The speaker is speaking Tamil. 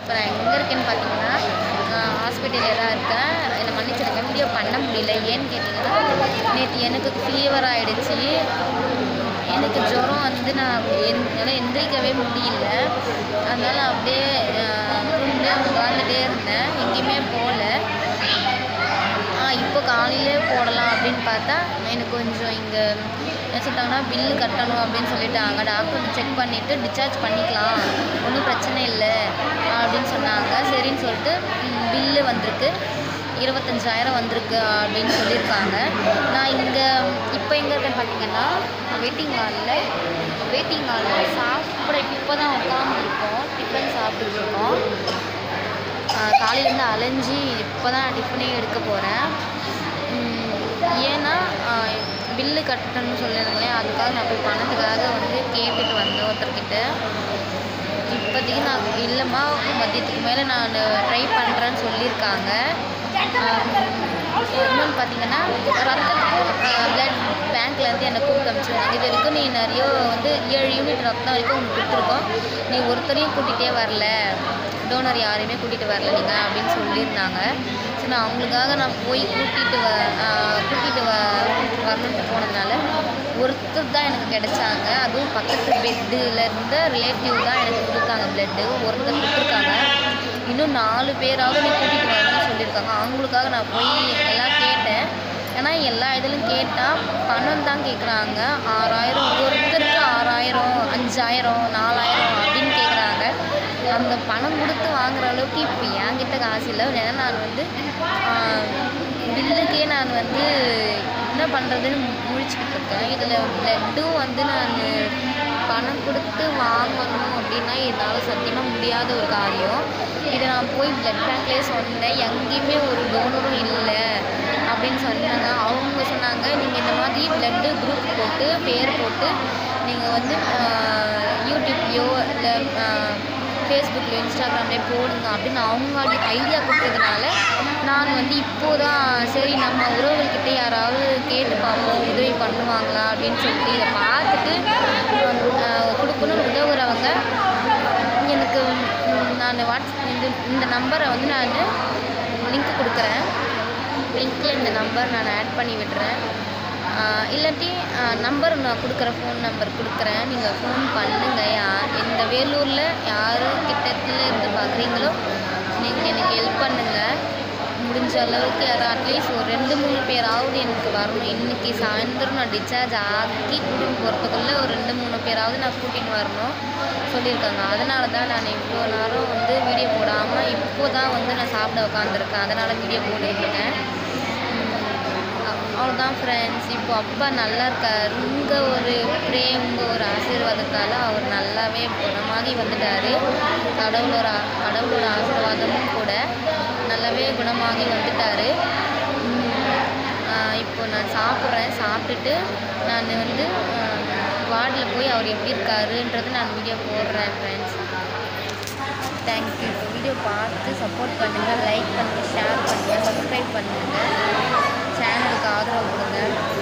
இப்போ நான் எங்கே இருக்கேன்னு பார்த்தீங்கன்னா ஹாஸ்பிட்டலில் தான் இருக்கேன் என்னை மன்னிச்சிடுங்க வீடியோ பண்ண முடியல ஏன்னு கேட்டிங்கன்னா நேற்று எனக்கு ஃபீவர் ஆகிடுச்சி எனக்கு ஜுரம் வந்து நான் என் என்னால் எந்திரிக்கவே முடியல அதனால் அப்படியே ரூம்லேயே உட்காந்துட்டே இருந்தேன் எங்கேயுமே போகல ஆ இப்போ காலையிலே போடலாம் அப்படின்னு பார்த்தா எனக்கு கொஞ்சம் இங்கே என்ன சொல்லிட்டாங்கன்னா பில்லு கட்டணும் அப்படின்னு சொல்லிட்டாங்க டாக்டர் வந்து செக் பண்ணிவிட்டு டிஸ்சார்ஜ் பண்ணிக்கலாம் ஒன்றும் பிரச்சனை இல்லை அப்படின்னு சொன்னாங்க சரின்னு சொல்லிட்டு பில்லு வந்திருக்கு இருபத்தஞ்சாயிரம் வந்திருக்கு அப்படின்னு சொல்லியிருக்காங்க நான் இங்கே இப்போ எங்கே இருக்கேன்னு பார்த்தீங்கன்னா வெயிட்டிங் ஹாலில் வெயிட்டிங் ஹாலில் சாப்பிட இப்போ தான் உட்காந்துருக்கோம் டிஃபன் சாப்பிட்டுட்டு இருக்கோம் காலையிலேருந்து அலைஞ்சி இப்போ தான் டிஃபனே எடுக்க போகிறேன் ஏன்னா பில்லு கட்டணும்னு சொல்லியிருந்தேன் அதுக்காக நான் போய் பணத்துக்காக வந்து கேட்டுட்டு வந்தேன் ஒருத்தர்கிட்ட இப்போதைக்கு நான் இல்லைம்மா மதியத்துக்கு மேலே நான் ட்ரை பண்ணுறேன்னு சொல்லியிருக்காங்க இன்னொன்று பார்த்தீங்கன்னா ரத்தத்துக்கும் பிளட் பேங்க்லேருந்து என்னை கூப்பிட்டு அனுப்பிச்சிருந்தாங்க இது வரைக்கும் நீ நிறைய வந்து ஏழு யூனிட் ரத்தம் வரைக்கும் உனக்கு கொடுத்துருக்கோம் நீ ஒருத்தரையும் கூட்டிகிட்டே வரல டோனர் யாரையுமே கூட்டிகிட்டு வரல நீங்கள் அப்படின்னு சொல்லியிருந்தாங்க சரி நான் அவங்களுக்காக நான் போய் கூட்டிகிட்டு வ கூட்டிகிட்டு வ வரணுன்ட்டு போனதுனால ஒருத்தர் தான் எனக்கு கிடைச்சாங்க அதுவும் பக்கத்து பெட்டில் இருந்த ரிலேட்டிவ் தான் எனக்கு கொடுத்தாங்க பிளட்டு ஒருத்தர் கொடுத்துருக்காங்க இன்னும் நாலு பேராவது நீ கூட்டிகிட்டு வரணும்னு சொல்லியிருக்காங்க அவங்களுக்காக நான் போய் எல்லாம் கேட்டேன் ஏன்னா எல்லா இதுலையும் கேட்டால் பணம் தான் கேட்குறாங்க ஆறாயிரம் ஒருத்தருக்கு ஆறாயிரம் அஞ்சாயிரம் நாலாயிரம் அப்படின்னு கேட்குறாங்க அந்த பணம் கொடுத்து வாங்குற அளவுக்கு இப்போ என்கிட்ட காசு இல்லை ஏன்னா நான் வந்து பில்லுக்கே நான் வந்து என்ன பண்ணுறதுன்னு முழிச்சுக்கிட்டு இருக்கேன் இதில் ப்ளட்டும் வந்து நான் பணம் கொடுத்து வாங்கணும் அப்படின்னா என்னால் சத்தியமாக முடியாத ஒரு காரியம் இதை நான் போய் ப்ளட் பேங்க்லேயே சொன்னேன் எங்கேயுமே ஒரு டோனரும் இல்லை அப்படின்னு சொன்னாங்க அவங்க சொன்னாங்க நீங்கள் இந்த மாதிரி ப்ளட்டு குரூப் போட்டு பேர் போட்டு நீங்கள் வந்து யூடியூப்லேயோ இல்லை ஃபேஸ்புக்லேயோ இன்ஸ்டாகிராம்லேயோ போடுங்க அப்படின்னு அவங்க ஐடியா கொடுத்ததுனால நான் வந்து இப்போ தான் சரி நம்ம உறவுகள்கிட்ட யாராவது கேட்டு பார்ப்போம் உதவி பண்ணுவாங்களா அப்படின்னு சொல்லிட்டு இதை பார்த்துட்டு கொடுக்கணும்னு உதவுறவங்க எனக்கு நான் வாட்ஸ்அப் இந்த இந்த நம்பரை வந்து நான் லிங்க் கொடுக்குறேன் லிங்க்கில் இந்த நம்பர் நான் ஆட் பண்ணி விடுறேன் இல்லாட்டி நம்பர் நான் கொடுக்குற ஃபோன் நம்பர் கொடுக்குறேன் நீங்கள் ஃபோன் பண்ணுங்கள் யா இந்த வேலூரில் யார் கிட்டத்தில் இருந்து பார்க்குறீங்களோ நீங்கள் எனக்கு ஹெல்ப் பண்ணுங்கள் முடிஞ்ச அளவுக்கு யாரும் அட்லீஸ்ட் ஒரு ரெண்டு மூணு பேராவது எனக்கு வரணும் இன்றைக்கி சாயந்தரம் நான் டிஸ்சார்ஜ் ஆக்கி கூட்டின்னு போகிறதுக்குள்ளே ஒரு ரெண்டு மூணு பேராவது நான் கூட்டின்னு வரணும் சொல்லியிருக்காங்க அதனால தான் நான் இவ்வளோ நேரம் வந்து வீடியோ போடாமல் இப்போ தான் வந்து நான் சாப்பிட உட்காந்துருக்கேன் அதனால் வீடியோ போட்டுருக்கேன் அவ்வளோதான் ஃப்ரெண்ட்ஸ் இப்போ அப்பா நல்லா இருக்கார் இங்கே ஒரு பிரேம் ஒரு ஆசீர்வாதத்தால் அவர் நல்லாவே குணமாகி வந்துட்டார் கடவுளோட கடவுளோட ஆசீர்வாதமும் கூட நல்லாவே குணமாகி வந்துட்டார் இப்போ நான் சாப்பிட்றேன் சாப்பிட்டுட்டு நான் வந்து வார்டில் போய் அவர் எப்படி இருக்காருன்றது நான் வீடியோ போடுறேன் ஃப்ரெண்ட்ஸ் தேங்க்யூ வீடியோ பார்த்து சப்போர்ட் பண்ணுங்கள் லைக் பண்ணுங்கள் ஷேர் பண்ணுங்கள் சப்ஸ்கிரைப் பண்ணுங்கள் சேனலுக்கு ஆதரவு கொடுங்க